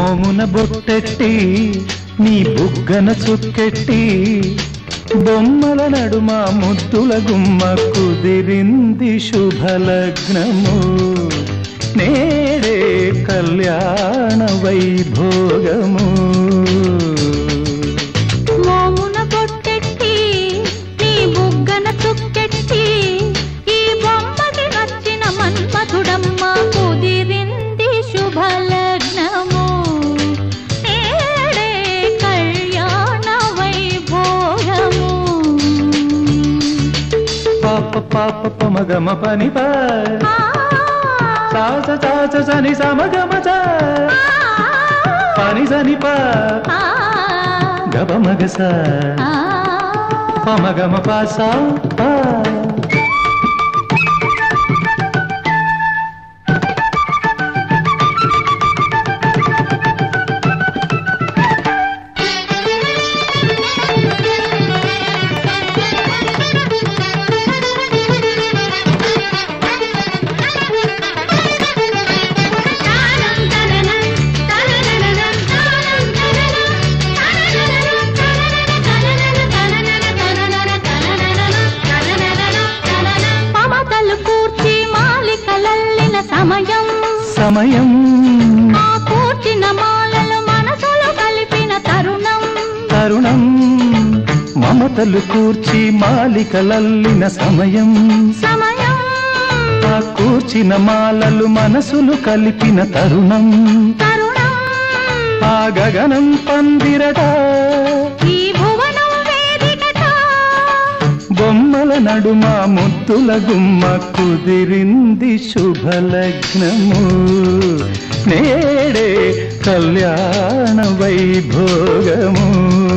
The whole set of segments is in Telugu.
మోమున బొట్టెట్టి నీ బుగ్గన చుక్కెట్టి బొమ్మల నడుమ ముద్దుల గుమ్మ కుదిరింది శుభలగ్నము నేడే కళ్యాణ వైభోగము మోమున బొట్టెట్టి నీ బుగ్గన చుక్కెట్టి ఈ బొమ్మకి నచ్చిన మన్మధుడమ్మ కుదిరింది శుభలగ్నము నేడే కళ్యాణ వైభోగము పాప పాప పమగమ పని పా ఆ, సాస సాస సని సమగమ చ పని సని పా ఆ, గబ మగస ఆ. పమగమ పాసా పా మమతలు కూర్చి మాలికలల్లిన సమయం సమయం ఆ కూర్చిన మాలలు మనసులు కలిపిన తరుణం తరుణం మమతలు కూర్చి మాలికలల్లిన సమయం సమయం ఆ కూర్చిన మాలలు మనసులు కలిపిన తరుణం తరుణం ఆ గగనం పందిరట ఈ భువనం వేదికట బొమ్మల నడుమ ముద్దుల గుమ్మ కుదిరింది శుభలగ్నము నేడే కళ్యాణ వైభోగము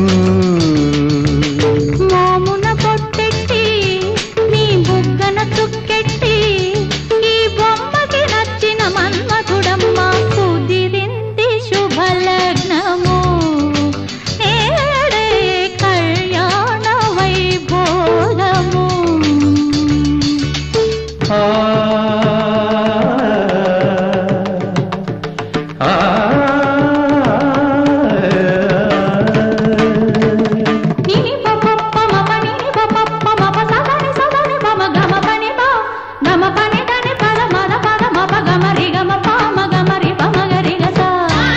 మోమున పొట్టెట్టి నీ బుగ్గన చుక్కెట్టి ఈ బొమ్మకి నచ్చిన మన్మధుడమ్మ కుదిరింది శుభలగ్నము నేడే కళ్యాణ వైభోగము ఆ ఆ నిని పపప్ప మమ నిని పపప్ప మమ సదని సదని మమ గమ పని ప గమ పని దని పద మద పద మప గమ రి గమ ప మ గమ రి ప మ గ రి గ స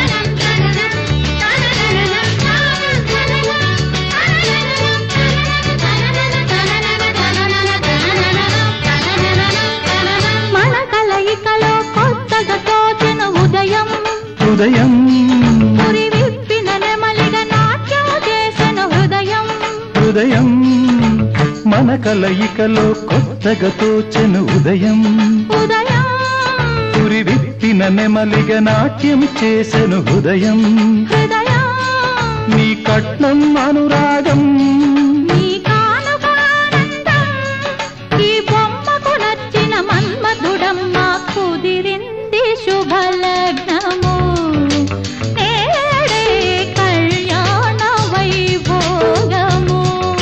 మన కలయికలో కొత్తగా తోచిన ఉదయం ఉదయం పురి విప్పిన నెమలిగ నాట్యం చేసిన హృదయం హృదయం మన కలయికలో కొత్తగా తోచెను ఉదయం ఉదయం పురి విప్పిన నెమలిగ నాట్యం చేసెను హృదయం హృదయం నీ కట్నం అనురాగం నీ కానుక ఆనందం ఈ బొమ్మకు నచ్చిన మన్మధుడమ్మ కుదిరింది శుభలగ్నము నేడే కళ్యాణ వైభోగము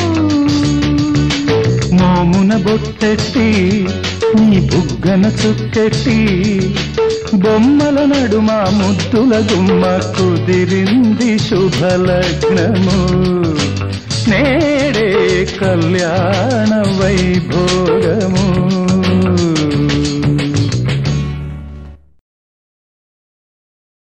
మోమున బొట్టెట్టి నీ బుగ్గన చుక్కెట్టి బొమ్మల నడుమ ముద్దుల గుమ్మ కుదిరింది శుభలగ్నము నేడే కళ్యాణ వైభోగము